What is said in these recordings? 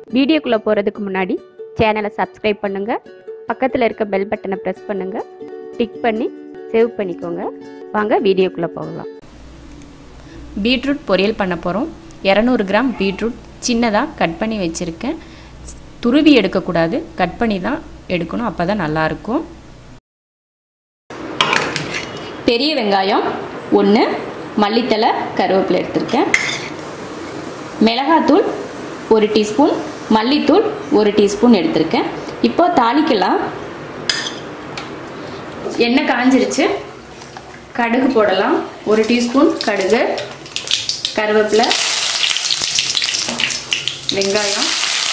வீடியோக்குள்ளே போகிறதுக்கு முன்னாடி சேனலை சப்ஸ்கிரைப் பண்ணுங்கள் பக்கத்தில் இருக்க பெல் பட்டனை ப்ரெஸ் பண்ணுங்கள் டிக் பண்ணி சேவ் பண்ணிக்கோங்க வாங்க வீடியோக்குள்ளே போகலாம் பீட்ரூட் பொரியல் பண்ண போகிறோம் இரநூறு கிராம் பீட்ரூட் சின்னதாக கட் பண்ணி வச்சுருக்கேன் துருவி எடுக்கக்கூடாது கட் பண்ணி தான் எடுக்கணும் அப்போ தான் நல்லாயிருக்கும் பெரிய வெங்காயம் ஒன்று மல்லித்தலை கருவேப்பிலை எடுத்திருக்கேன் மிளகாத்தூள் ஒரு டீஸ்பூன் மல்லித்தூள் ஒரு டீஸ்பூன் எடுத்திருக்கேன் இப்போ தாளிக்கலாம் எண்ணெய் காஞ்சிருச்சு கடுகு போடலாம் ஒரு டீஸ்பூன் கடுகு கருவேப்பிலை வெங்காயம்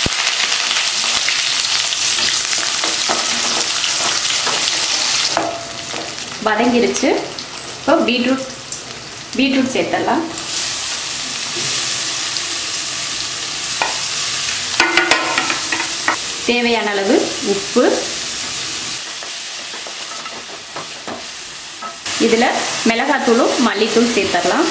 வதங்கிருச்சு இப்போ பீட்ரூட் பீட்ரூட் சேர்த்துடலாம் தேவையான அளவு உப்பு இதில் மிளகாத்தூளும் மல்லித்தூள் சேர்த்துடலாம்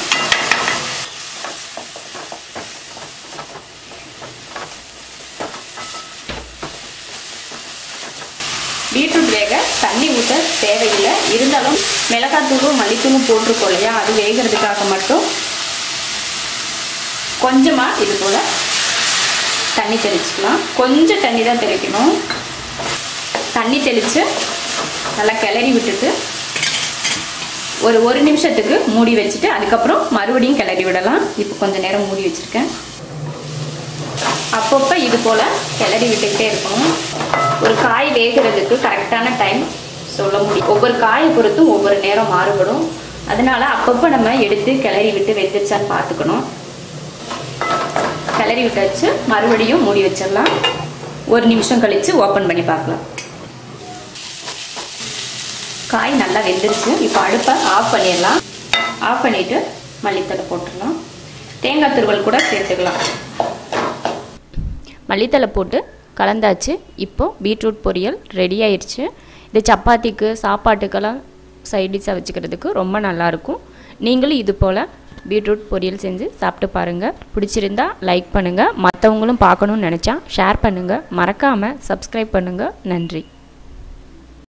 பீட்ரூட் வேக தண்ணி ஊற்ற தேவையில்லை இருந்தாலும் மிளகாத்தூளும் மல்லித்தூளும் போட்டிருக்கோம் இல்லையா அது வேகிறதுக்காக மட்டும் கொஞ்சமாக இது போல் தண்ணி தெளிச்சுக்கலாம் கொஞ்சம் தண்ணி தான் தெளிக்கணும் தண்ணி தெளித்து நல்லா கிளறி விட்டுட்டு ஒரு ஒரு நிமிஷத்துக்கு மூடி வச்சுட்டு அதுக்கப்புறம் மறுபடியும் கிளறி விடலாம் இப்போ கொஞ்சம் நேரம் மூடி வச்சுருக்கேன் அப்பப்போ இது போல் கிளறி விட்டுக்கிட்டே இருக்கணும் ஒரு காய் வேகிறதுக்கு கரெக்டான டைம் சொல்ல முடியும் ஒவ்வொரு காயை பொறுத்தும் ஒவ்வொரு நேரம் மாறுபடும் அதனால அப்பப்போ நம்ம எடுத்து கிளறி விட்டு வெந்துருச்சான்னு பார்த்துக்கணும் கிளறி விட்டாச்சு மறுபடியும் மூடி வச்சிடலாம் ஒரு நிமிஷம் கழித்து ஓப்பன் பண்ணி பார்க்கலாம் காய் நல்லா வெந்துருச்சு இப்போ அடுப்பை ஆஃப் பண்ணிடலாம் ஆஃப் பண்ணிவிட்டு மல்லித்தலை போட்டுடலாம் தேங்காய் துருவல் கூட சேர்த்துக்கலாம் மல்லித்தலை போட்டு கலந்தாச்சு இப்போது பீட்ரூட் பொரியல் ரெடி ஆயிடுச்சு இது சப்பாத்திக்கு சாப்பாட்டுக்கெல்லாம் சைட் டிஷ்ஷாக வச்சுக்கிறதுக்கு ரொம்ப நல்லாயிருக்கும் நீங்களும் இது போல் பீட்ரூட் பொரியல் செஞ்சு சாப்பிட்டு பாருங்கள் பிடிச்சிருந்தா லைக் பண்ணுங்கள் மற்றவங்களும் பார்க்கணுன்னு நினச்சா ஷேர் பண்ணுங்கள் மறக்காமல் சப்ஸ்கிரைப் பண்ணுங்கள் நன்றி